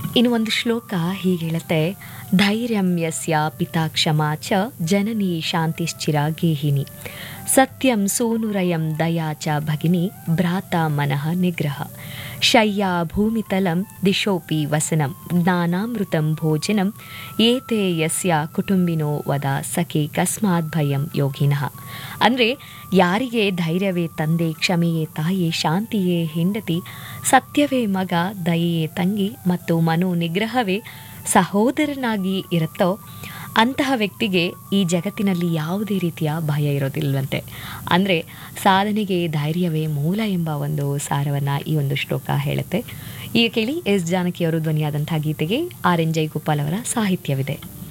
ಇನ್ನು ಒಂದು ಶ್ಲೋಕ ಹೀಗೆ ಹೇಳುತ್ತೆ ಧೈರ್ಯಂ ಯಸ್ಯ ಪಿತಾ ಕ್ಷಮಾ ಚ ಜನನಿ ಶಾಂತಿಶ್ಚಿರ ಗೇಹಿನಿ ಸತ್ಯಂ ಸೂನುರಯಂ ದಯಾ ಚ ಭಗಿನಿ ಭ್ರಾತ ಮನಃ ನಿಗ್ರಹ ಶಯ್ಯಾ ಭೂಮಿತಲಂ ದಿಶೋಪಿ ವಸನಂ ಜ್ಞಾನಾಮೃತಂ ಭೋಜನಂ ಏತೆ ಯಸ್ಯ ಕುಟುಂಬಿನೋ ವದ ಸಖಿ ಕಸ್ಮಾತ್ ಭಯಂ ಯೋಗಿನಃ ಅಂದರೆ ಯಾರಿಗೆ ಧೈರ್ಯವೇ ತಂದೆ ಕ್ಷಮೆಯೇ ತಾಯಿ ಶಾಂತಿಯೇ ಹೆಂಡತಿ ಸತ್ಯವೇ ಮಗ ದಯೆಯೇ ತಂಗಿ ಮತ್ತು ಮನೋ ನಿಗ್ರಹವೇ ಸಹೋದರನಾಗಿ ಇರುತ್ತೋ ಅಂತಹ ವ್ಯಕ್ತಿಗೆ ಈ ಜಗತ್ತಿನಲ್ಲಿ ಯಾವುದೇ ರೀತಿಯ ಭಯ ಇರೋದಿಲ್ವಂತೆ ಅಂದರೆ ಸಾಧನೆಗೆ ಧೈರ್ಯವೇ ಮೂಲ ಎಂಬ ಒಂದು ಸಾರವನ್ನು ಈ ಒಂದು ಶ್ಲೋಕ ಹೇಳುತ್ತೆ ಈಗ ಕೇಳಿ ಎಸ್ ಜಾನಕಿಯವರು ಧ್ವನಿಯಾದಂತಹ ಗೀತೆಗೆ ಆರ್ ಎನ್ ಜೈಗೋಪಾಲ್ ಅವರ ಸಾಹಿತ್ಯವಿದೆ